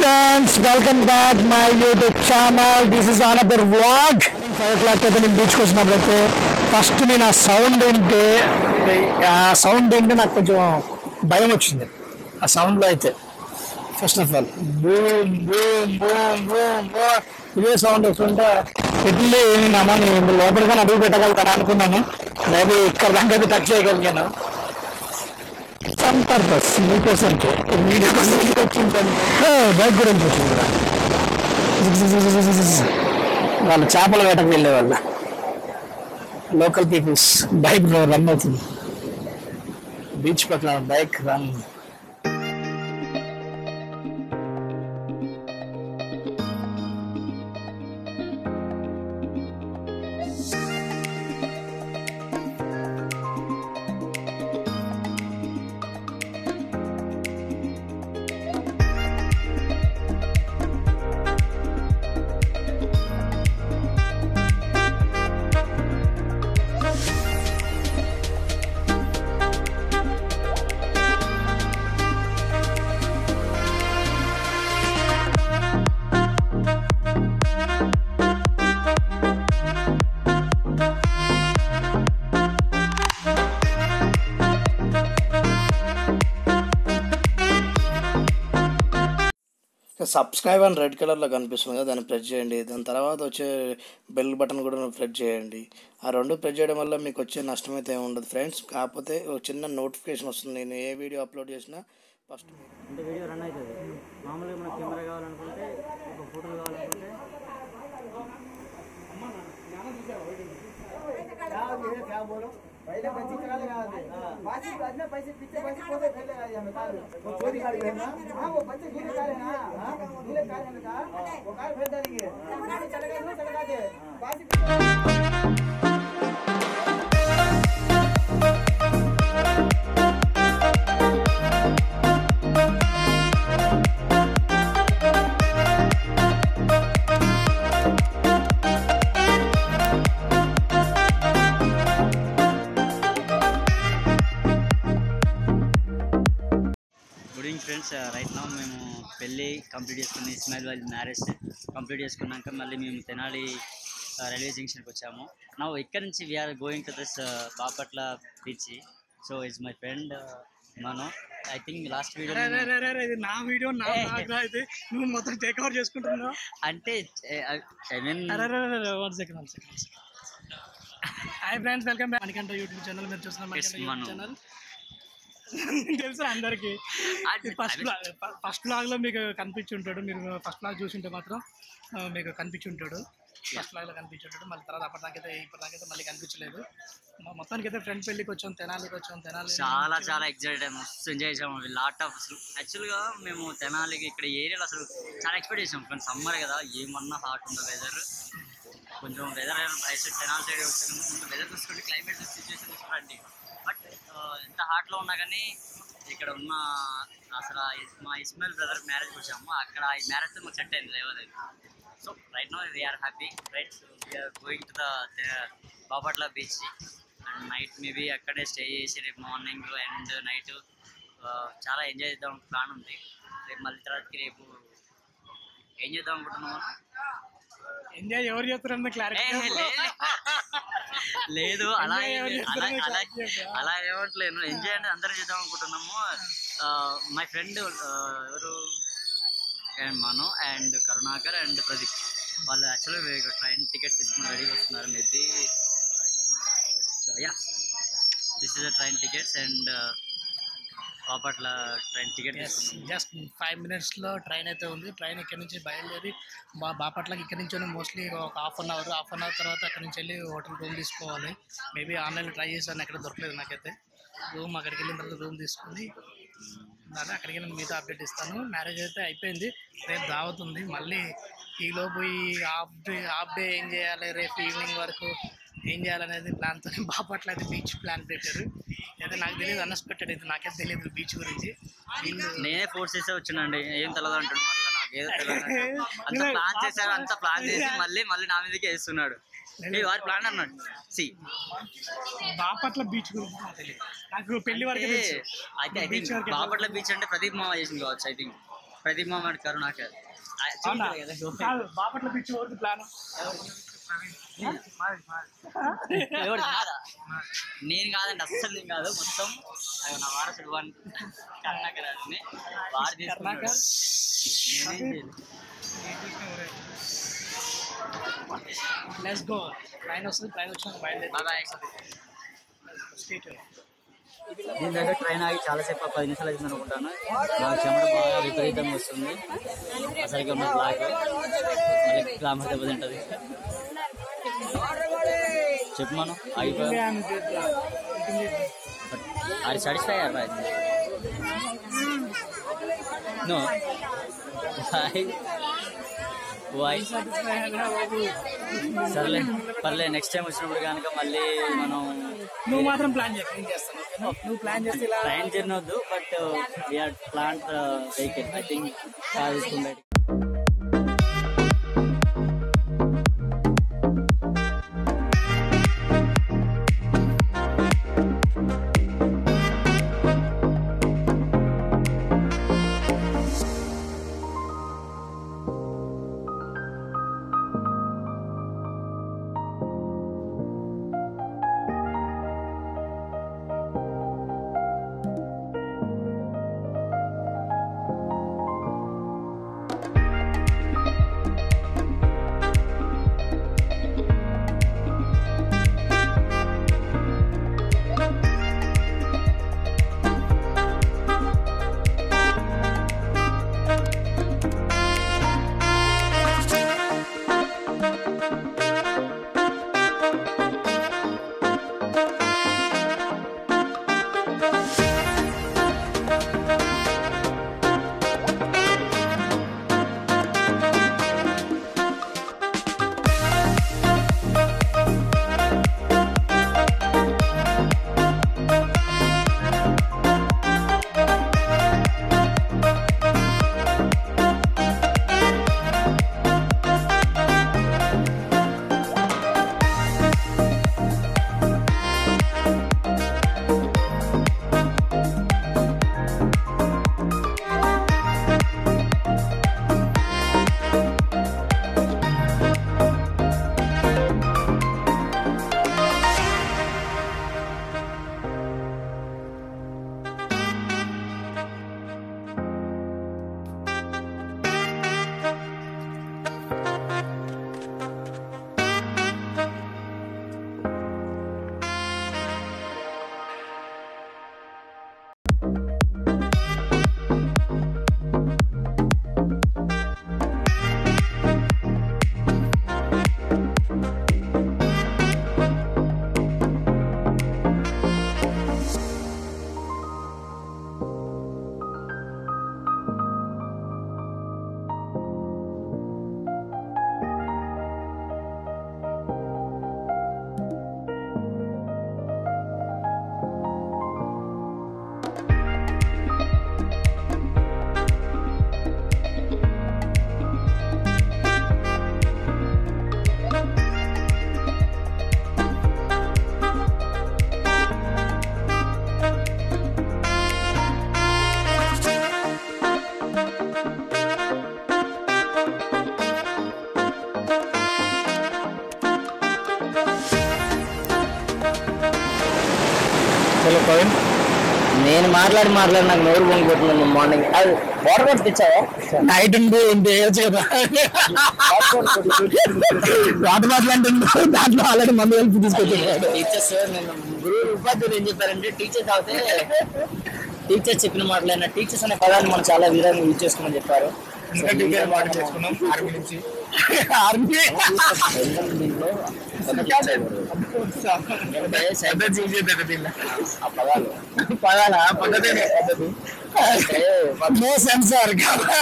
Friends welcome back my YouTube channel this is another vlog five o'clock అయితే నేను బీచ్కి వచ్చినప్పుడైతే first నేను ఆ సౌండ్ వింటే ఆ సౌండ్ వింటే నాకు కొంచెం భయం వచ్చింది ఆ సౌండ్లో అయితే first of all boom boom boom boom boom ఇదే సౌండ్ వస్తుంటే పెట్టి ఏమిన్నామా నేను లోపలికి అడుగు పెట్టగలుగుతాను అనుకున్నాను మేబీ ఇక్కడ దాకా అయితే టచ్ చేయగలిగాను సమ్ పర్పస్ మీకోసంటే బైక్ గురించి వచ్చింది వాళ్ళు చేపల వేటకు వెళ్ళే వాళ్ళ లోకల్ పీపుల్స్ బైక్ రన్ అవుతుంది బీచ్ పక్కన బైక్ రన్ సబ్స్క్రైబ్ అని రెడ్ కలర్లో కనిపిస్తుంది కదా దాన్ని ప్రెస్ చేయండి దాని తర్వాత వచ్చే బెల్ బటన్ కూడా ప్రెస్ చేయండి ఆ రెండు ప్రెస్ చేయడం వల్ల మీకు వచ్చే నష్టం అయితే ఏమి ఉండదు ఫ్రెండ్స్ కాకపోతే ఒక చిన్న నోటిఫికేషన్ వస్తుంది నేను ఏ వీడియో అప్లోడ్ చేసినా ఫస్ట్ అంటే వీడియో రన్ అవుతుంది మామూలుగా మనకు కెమెరా కావాలనుకుంటే ఒక ఫోటోలు కావాలనుకుంటే पहले बच्ची चला लगा दे बासी अपने पैसे पीछे पैसे को दे पहले आ जाए कार वो चोरी कर गए ना हां वो बच्चे ढीले कार है ना हां ढीले कार है ना वो कार फेर देंगे चलेगा ना चलेगा दे बासी గుడ్ ఈవినింగ్ ఫ్రెండ్స్ రైట్ నా మేము పెళ్ళి కంప్లీట్ చేసుకుని ఇస్మాయిల్ వాళ్ళ మ్యారేజ్ కంప్లీట్ చేసుకున్నాక మళ్ళీ మేము తెనాలి రైల్వే జంక్షన్కి వచ్చాము నా ఇక్కడ నుంచి we're going to this Bapatla beach so is my friend మనం ఐ థింక్ లాస్ట్ వీడియో ఇది నా వీడియో నా ఏ. బ్లాగ్ అయితే నువ్వు మొత్తం టేక్ ఓవర్ చేసుకుంటున్నావు అంటే I mean one second one second hi friends welcome back Manikanta YouTube channel మీరు చూస్తున్న Manikanta Yes, Manu. YouTube channel తెలుసు అందరికి అది- ఫస్ట్ అది- బ్లాగ్ ఫస్ట్ బ్లాగ్ లో మీకు కనిపించి ఉంటాడు మీరు ఫస్ట్ బ్లాగ్ చూసి ఉంటే మాత్రం ఆ, మీకు కనిపించి ఉంటాడు ఫస్ట్ బ్లాగ్ లో కనిపించి ఉంటాడు మళ్ళీ తర్వాత అప్పటిదాకైతే ఇప్పటిదాకైతే మళ్ళీ కనిపించలేదు మా మొత్తానికి అయితే ఫ్రెండ్ పెళ్ళికి వచ్చాం తెనాలికి వచ్చాం తెనాలి చాలా చాలా ఎక్సైటెడ్ మస్తు ఎంజాయ్ చేసాము లాట్ ఆఫ్ అసలు యాక్చువల్గా మేము తెనాలికి ఇక్కడ ఏరియాలో అసలు చాలా ఎక్స్పెక్ట్ చేసాం కానీ సమ్మర్ కదా ఏమన్నా హాట్ ఉంది వెదర్ కొంచెం weather is Tenali side weather చూసుకుంటే క్లైమేట్ సిచ్యువేషన్ చూసుకోండి బట్ ఎంత హాట్లో ఉన్నా కానీ ఇక్కడ ఉన్న అసలు ఆ ఇస్- మా ఇస్మాయిల్ బ్రదర్ మ్యారేజ్కి వచ్చాము అక్కడ ఈ మ్యారేజ్ మాకు సెట్ అయింది లేవలేదు so right no we're happy right we're going to the Bapatla beach and night maybe అక్కడే స్టే చేసి రేపు మార్నింగ్ అండ్ నైట్ చాలా ఎంజాయ్ చేద్దాం ప్లాన్ ఉంది రేపు మళ్ళీ తర్వాతకి రేపు ఏం చేద్దాం అనుకుంటున్నాం మనం? ఎంజాయ్ ఎవరు చేస్తారన్న ఏ, క్లారిటీ లేదు. లేదు అలా Enjoy ఏం ఎవరు లేదు. అలా చేస్తారో అలా clarity చెప్పు. అలా ఏమట్లేదు ఎంజాయ్ అంటే అందరం చేద్దాం అనుకుంటున్నాము మై ఫ్రెండ్ ఎవరు and Manu and Karunakar and Pradeep వాళ్ళు యాక్చువల్గా ట్రైన్ టికెట్స్ తీసుకుని రెడీగా వస్తున్నారు maybe yeah this is the train tickets and Bapatla train ticket తీసుకున్నాము జస్ట్ ఫైవ్ మినిట్స్లో ట్రైన్ అయితే ఉంది ట్రైన్ ఇక్కడ నుంచి బయలుదేరి బా బాపట్లకి ఇక్కడ నుంచి మోస్ట్లీ ఒక half an hour half an hour తర్వాత అక్కడ నుంచి వెళ్ళి హోటల్ రూమ్ తీసుకోవాలి మేబీ ఆన్లైన్లో ట్రై చేశాను ఎక్కడ దొరకలేదు నాకైతే రూమ్ అక్కడికి వెళ్ళిన తర్వాత రూమ్ తీసుకుని దాన్ని అక్కడికి వెళ్ళి మీతో అప్డేట్ ఇస్తాను మ్యారేజ్ అయితే అయిపోయింది రేపు దావత్ ఉంది మళ్ళీ ఈలోపు ఈ హాఫ్ డే హాఫ్ డే ఏం చేయాలి రేపు ఈవినింగ్ వరకు ఏం చేయాలనేది ప్లాన్తో బాపట్ల అయితే బీచ్ ప్లాన్ పెట్టారు అయితే నాకు తెలియదు అన్ఎక్స్పెక్టెడ్ అయితే నాకే తెలియదు బీచ్ గురించి వీళ్ళు నేనే ఫోర్స్ చేసే వచ్చానండి ఏం తెలియదు అంటాడు మళ్ళీ నాకు ఏదో తెలియదు అంత ప్లాన్ చేశారు అంత ప్లాన్ చేసి మళ్ళీ మళ్ళీ నా మీదకి వేస్తున్నాడు ఏ వారి ప్లాన్ అన్నాడు సి బాపట్ల బీచ్ గురించి నాకు తెలియదు నాకు పెళ్లి వరకు తెలుసు. అయితే ఐ Beach థింక్ వరకే బాపట్ల బీచ్ అంటే ప్రదీప్ మామ చేసింది కావచ్చు ఐ థింక్ ప్రదీప్ మామడ్ కరుణాకర్ ఆ, అవునా చూడాలి కదా. కాదు, బాపట్ల పిచ్చి ఎవరిది ప్లాన్ ఎవడు కాదా నేను కాదండి అస్సలు నేను కాదు మొత్తం అది నా వారసుడు వాడిని కర్ణాకర్ అని వాడు తీసుకున్నాడు కర్ణాకర్? నేనేం చేయను. లెట్స్ గో ట్రైన్ వస్తుంది ట్రైన్ వచ్చినాక బయలుదేరి Bye bye. స్ట్రీట్ దీని దగ్గర ట్రైన్ ఆగి చాలాసేపు పది నిమిషాలు అవుతుంది అనుకుంటాను నాకు చెమట బాగా విపరీతంగా వస్తుంది అసలుగా ఉన్న బ్లాక్ మళ్ళీ గ్లామర్ దెబ్బతింటది చెప్పు మనం ఆగిపోయా అది సాటిస్ఫై అయ్యారా నో వై సర్లే పర్లే నెక్స్ట్ టైం వచ్చినప్పుడు కనుక మళ్ళీ మనం నువ్వు మాత్రం ప్లాన్ చెప్పి నేను చేస్తాను ఓకేనా? నువ్వు ప్లాన్ చేస్తే ఇలా ట్రైన్ జర్నీ వద్దు but we're plant vehicle I think car తీసుకుంటే నేను మాట్లాడి మాట్లాడి నాకు నోరు పొంగిపోతుంది మార్నింగ్ అది వాటర్ బాటిల్ తెచ్చావా నైట్ ఉండి ఉంటే వేయచ్చు కదా వాటర్ బాటిల్ అంటే దాంట్లో ఆల్రెడీ మందు కలిపి తీసుకొచ్చాడు టీచర్స్ నేను గురువు ఉపాధ్యాయులు ఏం చెప్పారంటే టీచర్స్ అవుతే టీచర్స్ చెప్పిన మాటలైనా టీచర్స్ అనే పదాన్ని మనం చాలా విధంగా యూజ్ చేసుకోమని చెప్పారు ఇంకా టీచర్ మాట చేసుకున్నాం ఆర్మీ నుంచి ఆర్మీ దీంట్లో ఒక teacher అంటే సైబర్ ఆ పదాలు పదాల పద్ధతి పద్ధతి అంటే నో సెన్సార్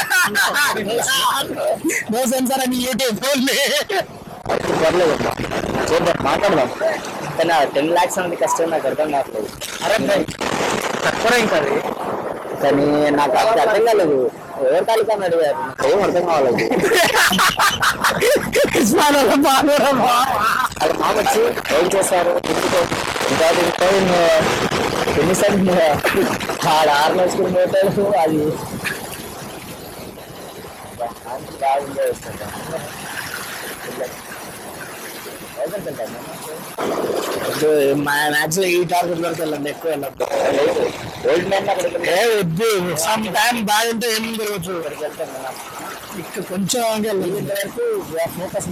నో సెన్సార్ అని యూట్యూబ్ ఓన్లీ పర్లేదు చూద్దాం మాట్లాడదాం కానీ టెన్ లాక్స్ అనేది కష్టం నాకు అర్థం కావట్లేదు అరే తక్కువ ఇంకా అది కానీ నాకు అప్పుడు అర్థం కాలేదు ఎవరు తాలూకా అని అడిగారు నాకు ఏం అర్థం కావాలి కృష్ణాలో బాగా అది మా వచ్చి ఏం చేస్తారు ఎందుకో ఇంకా ఇంకా ఎన్నిసార్లు ఆడ ఆరు నేర్చుకుని పోతాడు అది బాగా ఎంజాయ్ చేస్తాను మ్యాచ్ ఈ టార్గెట్ వరకు వెళ్ళండి ఎక్కువ వెళ్ళద్దు ఓల్డ్ మ్యాన్ అక్కడ ఏ వద్దు సమ్ టైం బాగుంటే ఏం తిరగచ్చు వెళ్తాం కదా ఇక్కడ కొంచెం వరకు focus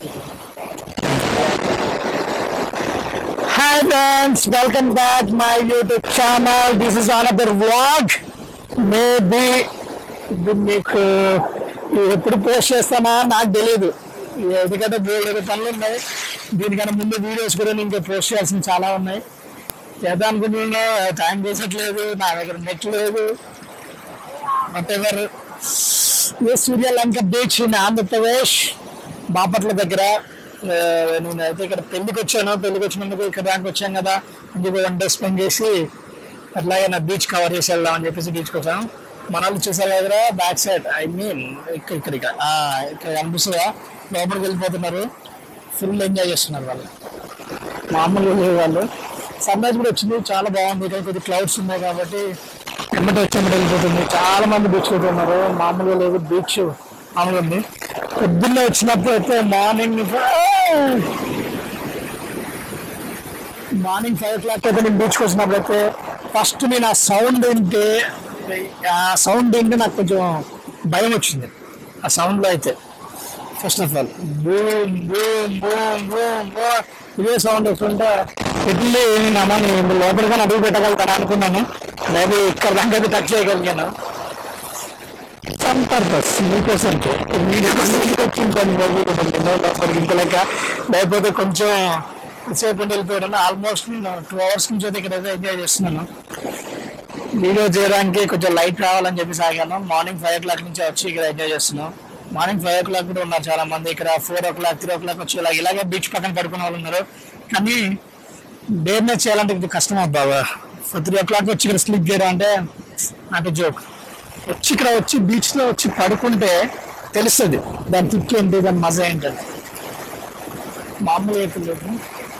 hi friends welcome back my YouTube channel this is another vlog maybe ఇది మీకు ఎప్పుడు పోస్ట్ చేస్తానా నాకు తెలియదు ఎందుకంటే బోల్డ్ పనులు ఉన్నాయి దీనికన్నా ముందు వీడియోస్ కూడా ఇంకా పోస్ట్ చేయాల్సిన చాలా ఉన్నాయి చేద్దాం అనుకుంటున్నా టైం వేసట్లేదు నా దగ్గర నెట్ లేదు whatever Suryalanka beach in Andhra Pradesh Bapatla దగ్గర ఆ, నేనైతే ఇక్కడ పెళ్లికి వచ్చాను పెళ్లికి వచ్చినందుకు ఇక్కడ దానికి వచ్చాను కదా ఇంకొక వన్ డే స్పెండ్ చేసి అట్లాగే నా బీచ్ కవర్ చేసి వెళ్దాం అని చెప్పేసి బీచ్కి వచ్చాం మన వాళ్ళు చూసారు కదా బ్యాక్ సైడ్ ఐ మీన్ ఇక్కడ ఇక్కడ ఇక్కడ ఆ, ఇక్కడ కనిపిస్తుందా లోపలికి వెళ్ళిపోతున్నారు ఫుల్ ఎంజాయ్ చేస్తున్నారు వాళ్ళు మామూలుగా లేవు వాళ్ళు సన్ రైజ్ కూడా వచ్చింది చాలా బాగుంది ఇక్కడ కొద్ది క్లౌడ్స్ ఉన్నాయి కాబట్టి ఎమ్మటి వచ్చి ఎమ్మటి వెళ్ళిపోతుంది చాలా మంది బీచ్ ఉన్నారు మామూలుగా లేదు బీచ్ మామూలుగా ఉంది పొద్దున్నే వచ్చినప్పుడు అయితే morning morning five o'clock అయితే నేను బీచ్కి వచ్చినప్పుడు అయితే ఫస్ట్ నేను ఆ సౌండ్ వింటే ఆ సౌండ్ వింటే నాకు కొంచెం భయం వచ్చింది ఆ సౌండ్లో అయితే first of all boom boom boom boom boom ఇదే సౌండ్ వస్తుంటే ఎట్లే ఏమినామా నేను లోపలిగా అడుగు పెట్టగలుగుతాను అనుకున్నాను మేబీ ఇక్కడ దాకా టచ్ చేయగలిగాను సమ్ పర్పస్ మీకోసం లోపలికి ఇంకా లెక్క లేకపోతే కొంచెం సేపు ఉండి వెళ్ళిపోయాను ఆల్మోస్ట్ నేను టూ అవర్స్ నుంచి అయితే ఇక్కడ ఎంజాయ్ చేస్తున్నాను వీడియో చేయడానికి కొంచెం లైట్ రావాలని చెప్పి సాగాను మార్నింగ్ ఫైవ్ ఓ క్లాక్ నుంచి వచ్చి ఇక్కడ ఎంజాయ్ చేస్తున్నాం మార్నింగ్ ఫైవ్ ఓ క్లాక్ కూడా ఉన్నారు చాలా మంది ఇక్కడ four o'clock three o'clock వచ్చి ఇలా ఇలాగే బీచ్ పక్కన పడుకునే వాళ్ళు ఉన్నారు కానీ డేర్నే చేయాలంటే ఇది కష్టం బాబా త్రీ ఓ క్లాక్ వచ్చి ఇక్కడ స్లీప్ చేయడం అంటే నాకు జోక్ వచ్చి ఇక్కడ వచ్చి బీచ్ లో వచ్చి పడుకుంటే తెలుస్తుంది దాని కిక్ ఏంటి దాని మజా ఏంటని మామూలు ఎప్పుడు లేదు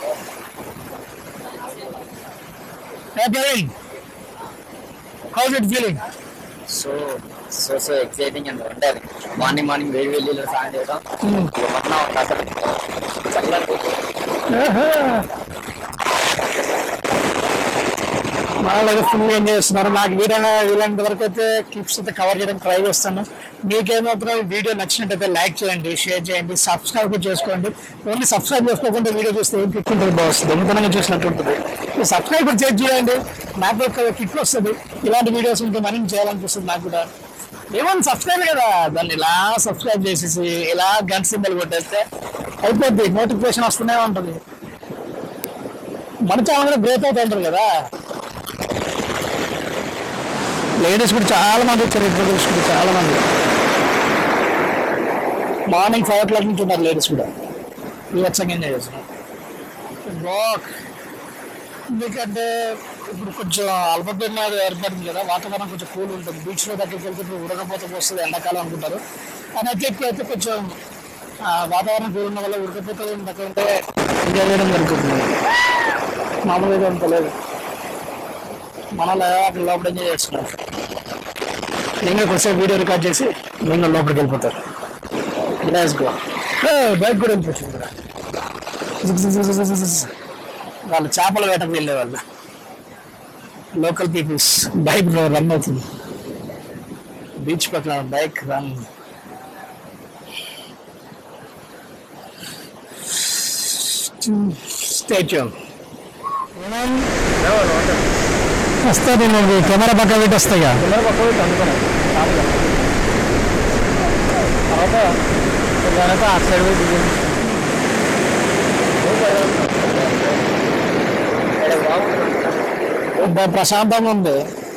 how's it feeling so so so exciting and wonder morning morning వేడి వెళ్ళి స్నానం చేయడం మొన్న ఉంది అసలు చల్లగా వాళ్ళు ఫుల్ ఎంజాయ్ చేస్తున్నారు నాకు వీలైన వీలైనంత వరకు అయితే క్లిప్స్ అయితే కవర్ చేయడానికి ట్రై చేస్తాను మీకేమవుతుందో వీడియో నచ్చినట్టయితే లైక్ చేయండి షేర్ చేయండి సబ్స్క్రైబ్ కూడా చేసుకోండి ఓన్లీ సబ్స్క్రైబ్ చేసుకోకుండా వీడియో చూస్తే ఏం కిక్ ఉంటుంది బాగా వస్తుంది దొంగతనంగా చూసినట్టు ఉంటుంది మీరు సబ్స్క్రైబ్ కూడా చేసి చూడండి నాకు ఒక కిక్ వస్తుంది ఇలాంటి వీడియోస్ ఉంటే మనీ చేయాలనిపిస్తుంది నాకు కూడా ఏమన్నా సబ్స్క్రైబ్ కదా దాన్ని ఇలా సబ్స్క్రైబ్ చేసేసి ఇలా గంట సింబల్ కొట్టేస్తే అయిపోద్ది నోటిఫికేషన్ వస్తూనే ఉంటుంది మన ఛానల్ కూడా గ్రోత్ అవుతూ ఉంటారు కదా లేడీస్ కూడా చాలా మంది వచ్చారు ఇద్దరు కూడా చాలా మంది మార్నింగ్ ఫైవ్ ఓ క్లాక్ నుంచి ఉన్నారు లేడీస్ కూడా వివత్సంగా ఎంజాయ్ చేస్తున్నారు వాక్ ఎందుకంటే ఇప్పుడు కొంచెం అల్పపీడనం అది ఏర్పడింది కదా వాతావరణం కొంచెం కూల్ ఉంటుంది బీచ్లో దగ్గరికి వెళ్తే ఇప్పుడు ఉడకపోతే వస్తుంది ఎండాకాలం అనుకుంటారు కానీ అయితే ఇప్పుడైతే కొంచెం ఆ, వాతావరణం కూల్ ఉన్న వల్ల ఉడకపోతే దగ్గర ఉంటే ఎంజాయ్ చేయడం జరుగుతుంది మామూలుగా అంత లేదు మనలో అక్కడ లోపల ఎంజాయ్ చేస్తున్నారు నేను కొంచెం వీడియో రికార్డ్ చేసి నేను లోపలికి వెళ్ళిపోతారు లెట్స్ గో బైక్ కూడా వెళ్ళిపోతుంది ఇక్కడ జిగ్ జిగ్ జిగ్ జిగ్ జిగ్ జిగ్. వాళ్ళు చేపల వేటకు వెళ్ళే వాళ్ళు లోకల్ పీపుల్స్ బైక్ రన్ అవుతుంది బీచ్ పక్కన బైక్ రన్ స్టాచ్యూ వస్తుంది నువ్వు కెమెరా పక్క పెట్టి వస్తాయి కెమెరా పక్క పెట్టి అనుకున్నాను తర్వాత వెనక అటు సైడ్ పోయి దిగింది బాగా ప్రశాంతంగా ఉంది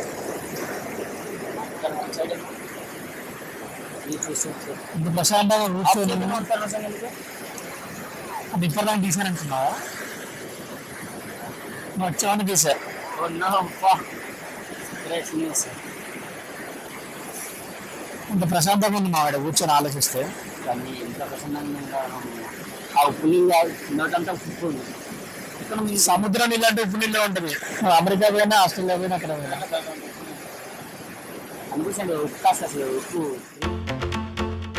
ఇంత ప్రశాంతంగా కూర్చొని అది ఇప్పటిదాకా తీసానంటున్నావా నువ్వు వచ్చావని తీసా గ్రేట్ న్యూస్ ఇంత ప్రశాంతంగా ఉంది మా వాడు కూర్చొని ఆలోచిస్తే కానీ ఎంత ప్రసన్నంగా ఆ ఉప్పు నీళ్ళు నోటంతా ఉప్పు ఉంది ఇక్కడ మీ సముద్రం నీళ్ళు అంటే ఉప్పు నీళ్ళే ఉంటుంది నువ్వు అమెరికా పోయినా ఆస్ట్రేలియా పోయినా అక్కడ పోయినా అనిపిస్తుంది ఉప్పు కాస్త అసలు ఉప్పు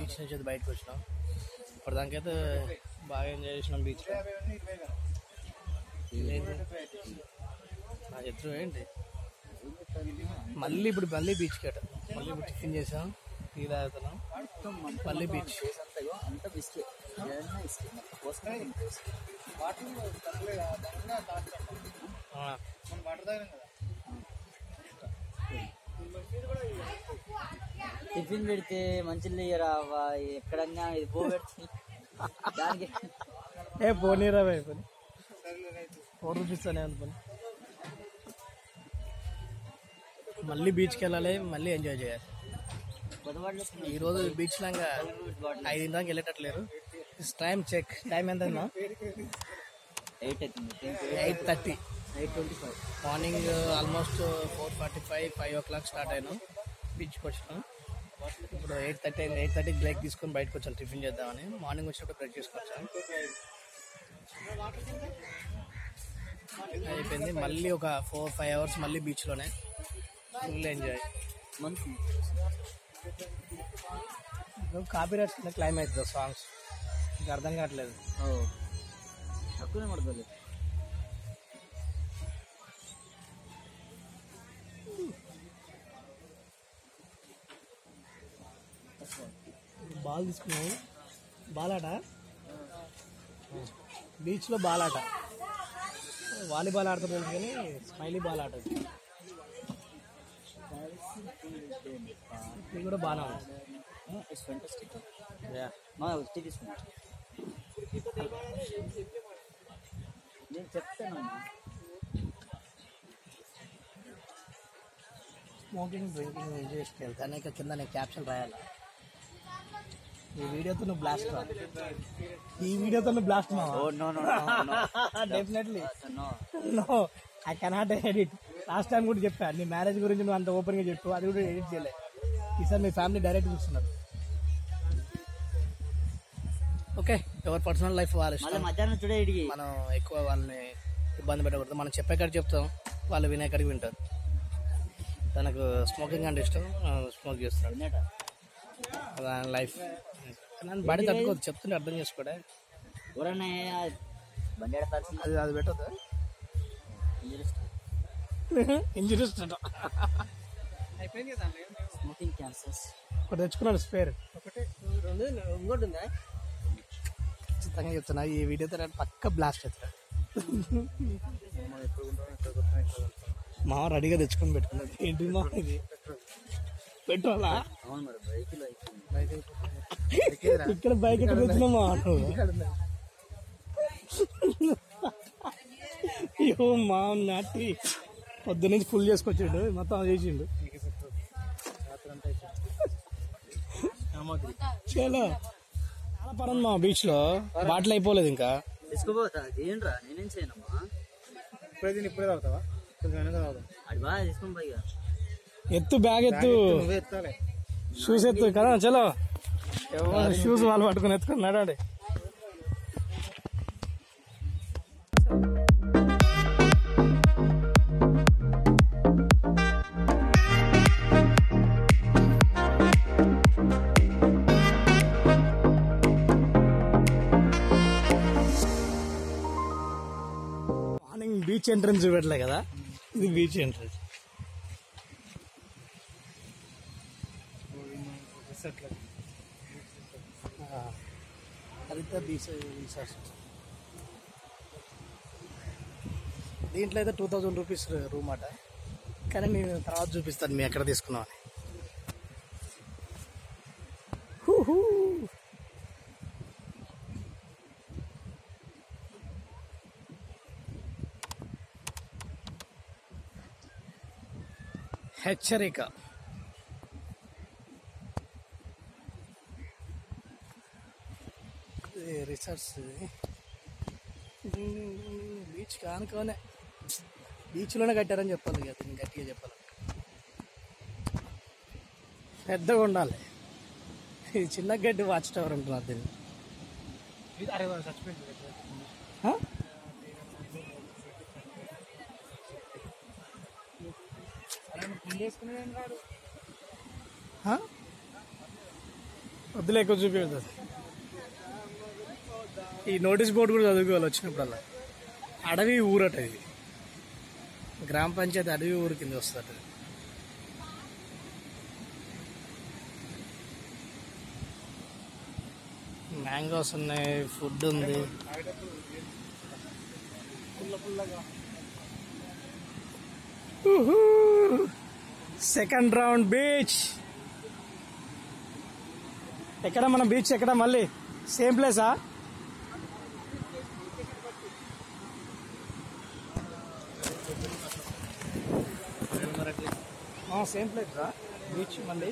బీచ్ నుంచి అయితే బయటకు వచ్చినాం ఇప్పటిదాకైతే బాగా ఎంజాయ్ చేసినాం బీచ్ నా చెప్తూ ఏంటి మళ్ళీ ఇప్పుడు మళ్ళీ బీచ్ కట మళ్ళీ ఇప్పుడు టిఫిన్ చేసాం టీ తాగుతున్నాం మళ్ళీ బీచ్ అంత బిస్కెట్ ఏదైనా ఇసుకే టిఫిన్ పెడితే మంచిగా లేయరా ఎక్కడన్నా ఇది పో పెడితే దానికి ఏ పోనీరా భయ్ పని ఫోర్ రూపీస్ అనే అనుకోని మళ్ళీ బీచ్కి వెళ్ళాలి మళ్ళీ ఎంజాయ్ చేయాలి బొదవాడలో ఈ రోజు బీచ్ లాగా ఐదు దాకా వెళ్ళేటట్లేరు టైం చెక్ టైం ఎంత ఎయిట్ అవుతుంది eight thirty eight twenty five morning almost four forty five five o'clock start అయినాం బీచ్కి వచ్చినాం ఇప్పుడు ఎయిట్ థర్టీ అయింది ఎయిట్ థర్టీకి బ్రేక్ తీసుకొని బయటకు వచ్చాను టిఫిన్ చేద్దామని మార్నింగ్ వచ్చినప్పుడు బ్రేక్ తీసుకొచ్చాను అయిపోయింది మళ్ళీ ఒక ఫోర్ ఫైవ్ అవర్స్ మళ్ళీ బీచ్లోనే full enjoy month copyright కింద క్లైమ్ అవుతుంది సాంగ్స్ ఇంకా అర్థం కావట్లేదు తక్కువనే పడుతుంది బాల్ తీసుకున్నావు బాల్ ఆట బీచ్లో బాల్ ఆట వాలీబాల్ ఆడతా తెలుసు కానీ స్మైలీ బాల్ ఆట అది. ఇది కూడా బాగా ఉంది ఇట్స్ ఫెంటాస్టిక్ యా మా వచ్చి తీసుకున్నా నేను చెప్తాను స్మోకింగ్ డ్రింకింగ్ ఎంజాయ్ చేసుకెళ్తే అనేక కింద నేను క్యాప్షన్ రాయాలి ఈ వీడియోతో నువ్వు బ్లాస్ట్ రా ఈ వీడియోతో నువ్వు బ్లాస్ట్ మా oh no no no definitely no no I cannot edit last time కూడా చెప్పా నీ మ్యారేజ్ గురించి నువ్వు అంత ఓపెన్ గా చెప్పు అది కూడా ఎడిట్ చేయలే ఈసారి మీ ఫ్యామిలీ డైరెక్ట్ చూస్తున్నారు ఓకే ఎవరి పర్సనల్ లైఫ్ వాళ్ళ మళ్ళీ ఇష్టం మధ్యాహ్నం చూడే ఇడిగి మనం ఎక్కువ వాళ్ళని ఇబ్బంది పెట్టకూడదు మనం చెప్పే కాడికి చెప్తాం వాళ్ళు వినే కాడికి వింటారు తనకు స్మోకింగ్ అంటే ఇష్టం స్మోక్ చేస్తాడు వినేట దాని లైఫ్ నన్ను బడి తట్టుకోదు చెప్తుంటే అర్థం చేసుకోడే ఎవరన్నా బండి ఆడతాల్సింది అది అది పెట్టదు ఇంజరీస్ స్మోకింగ్ క్యాన్సర్స్ ఒకటి తెచ్చుకున్నాడు స్పేర్ ఇంకోటి ఉందా ఖచ్చితంగా చెప్తున్నా ఈ వీడియో తర్వాత పక్క బ్లాస్ట్ అవుతాడు మా రెడీగా తెచ్చుకొని పెట్టుకున్నాడు ఏంటి మా ఇది పెట్రోలా అవును మరి బైక్లో ఇక్కడ బైక్ ఎక్కడ తెచ్చినా మా అయ్యో మా నాటి పొద్దు నుంచి ఫుల్ చేసుకొచ్చాడు మొత్తం అది చేసిండు చాలా చాలా పరం మా బీచ్ లో బాటిల్ అయిపోలేదు ఇంకా తీసుకోపోతా ఏంట్రా నేనేం చేయనమ్మా ఇప్పుడే తిని ఇప్పుడే తాగుతావా కొంచెం వెనక తాగుతాం అది బాగా తీసుకొని పైగా ఎత్తు బ్యాగ్ ఎత్తు షూస్ ఎత్తు కదా చలో షూస్ వాళ్ళు పట్టుకుని ఎత్తుకుని నడండి మార్నింగ్ బీచ్ ఎంట్రన్స్ చూపెట్టలే కదా ఇది beach entrance Haritha beach resorts దీంట్లో అయితే టూ థౌజండ్ రూపీస్ రూమ్ అట కానీ నేను తర్వాత చూపిస్తాను మీ ఎక్కడ తీసుకున్నాం అని హూహూ. హెచ్చరిక ఇది రిసార్ట్స్ బీచ్ కానుకోనే బీచ్లోనే కట్టారని చెప్పాలి ఇక దీన్ని గట్టిగా చెప్పాలి పెద్దగా ఉండాలి ఇది చిన్న గడ్డి వాచ్ టవర్ అంటున్నారు దీన్ని ఆ? ఆ? వద్దులే ఎక్కువ చూపించదు ఈ నోటీస్ బోర్డు కూడా చదువుకోవాలి వచ్చినప్పుడల్లా అడవి ఊరట ఇది గ్రామ పంచాయతీ అడవి ఊరు కింద వస్తుంది మ్యాంగోస్ ఉన్నాయి ఫుడ్ ఉంది సెకండ్ రౌండ్ బీచ్ ఎక్కడ మన బీచ్ ఎక్కడ మళ్ళీ సేమ్ ప్లేసా సేమ్ ప్లేస్ రా బీచ్ మళ్ళీ